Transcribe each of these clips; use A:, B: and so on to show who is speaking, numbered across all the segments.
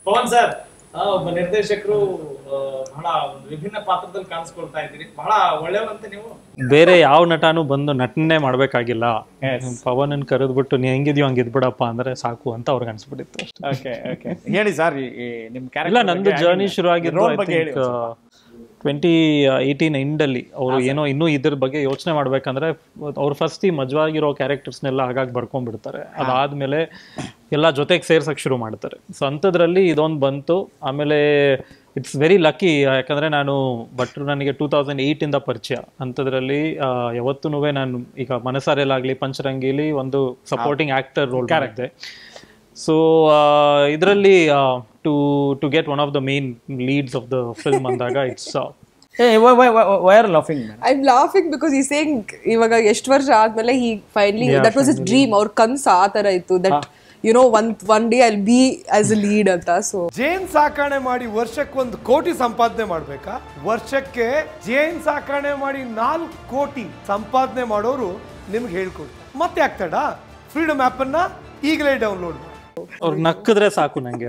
A: Pavan sir ಆ, ಒಬ್ಬ ನಿರ್ದೇಶಕರು ಆ, ಬಹಳ ಒಂದು ವಿಭಿನ್ನ ಪಾತ್ರದಲ್ಲಿ ಕಾಣಿಸ್ಕೊಳ್ತಾ ಇದ್ದೀರಿ ಬಹಳ ಒಳ್ಳೆಯವಂತೆ ನೀವು
B: ಬೇರೆ ಯಾವ ನಟನೂ ಬಂದು ನಟನೆ ಮಾಡ್ಬೇಕಾಗಿಲ್ಲ ಪವನನ್ ಕರೆದ್ಬಿಟ್ಟು ನೀ ಹೆಂಗಿದ್ಯೋ ಹಂಗ್ ಇದ್ಬಿಡಪ್ಪ ಅಂದ್ರೆ ಸಾಕು ಅಂತ ಅವ್ರಿಗೆ ಅನ್ಸ್ಬಿಟ್ಟಿತ್ತು ಅಷ್ಟೇ.
C: ಓಕೆ ಓಕೆ ಹೇಳಿ ಸರ್ ನಿಮ್
B: ಇಲ್ಲ
C: ಕ್ಯಾರೆಕ್ಟರ್
B: ನಂದು ಜರ್ನಿ ಶುರು ಆಗಿದ್ದು
C: ರೋಲ್ ಬಗ್ಗೆ ಹೇಳಿ
B: ಟ್ವೆಂಟಿ ಏಯ್ಟೀನ್ ಎಂಡಲ್ಲಿ ಅವರು ಏನೋ ಇನ್ನೂ ಇದ್ರ ಬಗ್ಗೆ ಯೋಚನೆ ಮಾಡ್ಬೇಕಂದ್ರೆ ಅವ್ರು ಫಸ್ಟ್ ಈ ಮಜವಾಗಿರೋ ಕ್ಯಾರೆಕ್ಟರ್ಸ್ನೆಲ್ಲ ಆಗಾಗ ಬರ್ಕೊಂಡ್ಬಿಡ್ತಾರೆ ಅದಾದ್ಮೇಲೆ ಎಲ್ಲ ಜೊತೆಗೆ ಸೇರ್ಸಕ್ ಶುರು ಮಾಡ್ತಾರೆ ಸೊ ಅಂಥದ್ರಲ್ಲಿ ಇದೊಂದು ಬಂತು ಆಮೇಲೆ ಇಟ್ಸ್ ವೆರಿ ಲಕ್ಕಿ ಯಾಕಂದ್ರೆ ನಾನು ಭಟ್ರು ನನಗೆ ಟೂ ತೌಸಂಡ್ ಏಯ್ಟಿಂದ ಪರಿಚಯ ಅಂಥದ್ರಲ್ಲಿ ಯಾವತ್ತೂ ನಾನು ಈಗ ಮನಸಾರೆಲ್ಲಾಗ್ಲಿ ಪಂಚರಂಗಿಲಿ ಒಂದು ಸಪೋರ್ಟಿಂಗ್ ಆಕ್ಟರ್ ರೋಲ್ ಮಾಡಿದ್ದೆ ಸೊ ಇದರಲ್ಲಿ to to get one of the main leads of the film ಅಂದಾಗ it's
C: weird laughing
D: I am laughing because he saying ಇವಾಗ ಎಷ್ಟು ವರ್ಷ ಆದ್ಮೇಲೆ ಈ finally that was his dream ಅವ್ರ ಕನ್ಸ್ ಆ ತರ ಇತ್ತು that you know one one day I'll be as a lead ಅಂತ ಸೊ
E: ಜೇನ್ ಸಾಕಣೆ ಮಾಡಿ ವರ್ಷಕ್ಕೆ ಒಂದು ಕೋಟಿ ಸಂಪಾದನೆ ಮಾಡ್ಬೇಕಾ ವರ್ಷಕ್ಕೆ ಜೇನ್ ಸಾಕಣೆ ಮಾಡಿ ನಾಲ್ಕು ಕೋಟಿ ಸಂಪಾದನೆ ಮಾಡೋರು ನಿಮ್ಗೆ ಹೇಳ್ಕೊಡ್ತಾರೆ ಮತ್ತೆ ಆಗ್ತಾಡ ಫ್ರೀಡಮ್ ಆಪ್ ಅನ್ನ ಈಗಲೇ ಡೌನ್ಲೋಡ್ ಮಾಡಿ
B: ಅವ್ರು ನಕ್ಕಿದ್ರೆ ಸಾಕು ನಂಗೆ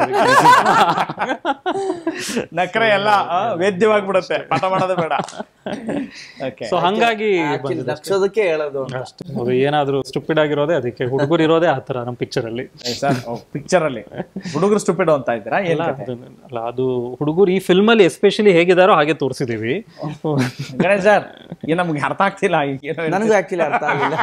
C: ನಕ್ರೆ ಎಲ್ಲ ಆ, ವೇದ್ಯವಾಗ್ಬಿಡುತ್ತೆ ಪಾಠ ಮಾಡೋದು ಬೇಡ ಓಕೆ
B: ಸೊ ಹಂಗಾಗಿ
F: Actually ನಗ್ಸೋದಕ್ಕೆ ಹೇಳೋದು
B: ಅಷ್ಟೇ ಅವ್ರು ಏನಾದ್ರು ಸ್ಟುಪಿಡ್ ಆಗಿರೋದೇ ಅದಕ್ಕೆ ಹುಡುಗರು ಇರೋದೇ ಆ ಥರ ನಮ್ಮ ಪಿಕ್ಚರ್ ಅಲ್ಲಿ
C: ಸರ್ ಪಿಕ್ಚರ್ ಅಲ್ಲಿ ಹುಡುಗರು ಸ್ಟುಪಿಡ್ ಅಂತ ಇದ್ದೀರಾ ಏನ್
B: ಅಲ್ಲ
C: ಕತೆ?
B: ಅದು- ಅಲ್ಲ ಅದು ಹುಡುಗರು ಈ ಫಿಲ್ಮ್ ಅಲ್ಲಿ ಎಸ್ಪೆಷಲಿ ಹೇಗಿದಾರೋ ಹಾಗೆ ತೋರಿಸಿದೀವಿ
C: ಗಣೇಶ್ ಸರ್ ಏನ್ ನಮ್ಗೆ ಅರ್ಥ ಆಗ್ತಿಲ್ಲ ಏನೋ
F: ನನಗೂ ಆಕ್ಚುಲಿ ಅರ್ಥ ಆಗಿಲ್ಲ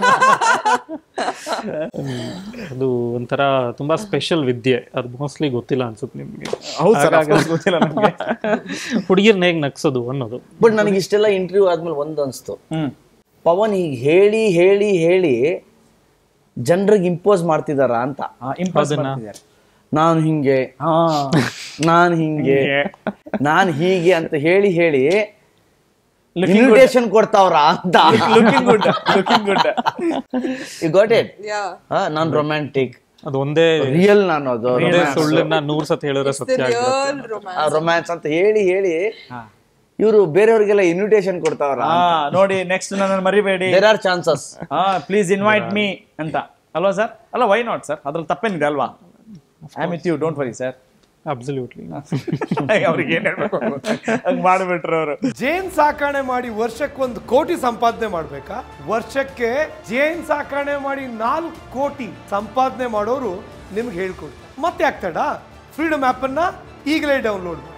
B: ಅದು ಒಂಥರ ತುಂಬಾ ಸ್ಪೆಷಲ್ ವಿದ್ಯೆ ಅದು ಮೋಸ್ಟ್ಲಿ ಗೊತ್ತಿಲ್ಲ ಅನ್ಸುತ್ತೆ ನಿಮ್ಗೆ
C: ಹೌದು ಸರ್ ಗೊತ್ತಿಲ್ಲ ನಮ್ಗೆ
B: ಹುಡುಗಿರ್ನ ಹೇಗ್ ನಗ್ಸೋದು ಅನ್ನೋದು
F: ಬಟ್ ನನಗೆ ಇಷ್ಟೆಲ್ಲ ಇಂಟರ್ವ್ಯೂ ಆದ್ಮೇಲೆ ಒಂದು ಅನಿಸ್ತು
C: ಹ್ಮ್
F: ಪವನ್ ಈಗ ಹೇಳಿ ಹೇಳಿ ಹೇಳಿ ಜನರಿಗೆ ಇಂಪೋಸ್ ಮಾಡ್ತಿದಾರ ಅಂತ
C: ಇಂಪಾಸ್
B: ಅದನ್ನ-
C: ಮಾಡ್ತಿದ್ದಾರೆ
F: ನಾನು ಹಿಂಗೆ ಹಾ ನಾನು ಹಿಂಗೆ ನಾನು ಹೀಗೆ ಅಂತ ಹೇಳಿ ಹೇಳಿ ಇನ್ವಿಟೇಷನ್ ಕೊಡ್ತಾವ್ರ ಅಂತ
C: looking good looking good
F: you got it
D: yeah
F: ನಾನ್ ರೊಮ್ಯಾಂಟಿಕ್
B: ಅದು ಒಂದೇ
F: ರಿಯಲ್ ನಾನು ಅದು
B: ಒಂದೇ ಸುಳ್ಳನ್ನ ನೂರ್ ಸತಿ ಹೇಳಿದ್ರೆ ಸತ್ಯ ಆಗ್ಬಿಡುತ್ತೆ.
D: ರಿಯಲ್ ರೊಮ್ಯಾನ್ಸ್
F: ರೊಮ್ಯಾನ್ಸ್ ಅಂತ ಹೇಳಿ ಹೇಳಿ ಇವರು ಬೇರೆಯವ್ರಿಗೆಲ್ಲ ಇನ್ವಿಟೇಷನ್ ಕೊಡ್ತಾವ್ರ
C: ಹಾ ನೋಡಿ ನೆಕ್ಸ್ಟ್ ನನ್ನ ಮರಿಬೇಡಿ
F: ದೇರ್ ಆರ್ ಚಾನ್ಸಸ್
C: ಹಾ ಪ್ಲೀಸ್ ಇನ್ವೈಟ್ ಮೀ ಅಂತ ಅಲ್ವಾ ಸರ್ ಅಲ್ಲ ವೈ ನಾಟ್ ಸರ್ ಅದ್ರಲ್ಲಿ ತಪ್ಪೇನಿದೆ ಅಲ್ವಾ I with you don't worry sir
B: absolutely
C: ಅವ್ರಿಗೆ ಏನ್ ಹೇಳ್ಬೇಕು ಹಂಗ್ ಮಾಡ್ಬಿಟ್ರು ಅವರು
E: ಜೇನ್ ಸಾಕಣೆ ಮಾಡಿ ವರ್ಷಕ್ಕೆ ಒಂದು ಕೋಟಿ ಸಂಪಾದನೆ ಮಾಡ್ಬೇಕಾ ವರ್ಷಕ್ಕೆ ಜೇನ್ ಸಾಕಣೆ ಮಾಡಿ ನಾಲ್ಕು ಕೋಟಿ ಸಂಪಾದನೆ ಮಾಡೋರು ನಿಮ್ಗೆ ಹೇಳ್ಕೊಡ್ತಾರೆ ಮತ್ತೆ ಆಗ್ತಾಡ ಫ್ರೀಡಮ್ ಆಪ್ ಅನ್ನ ಈಗಲೇ ಡೌನ್ಲೋಡ್ ಮಾಡಿ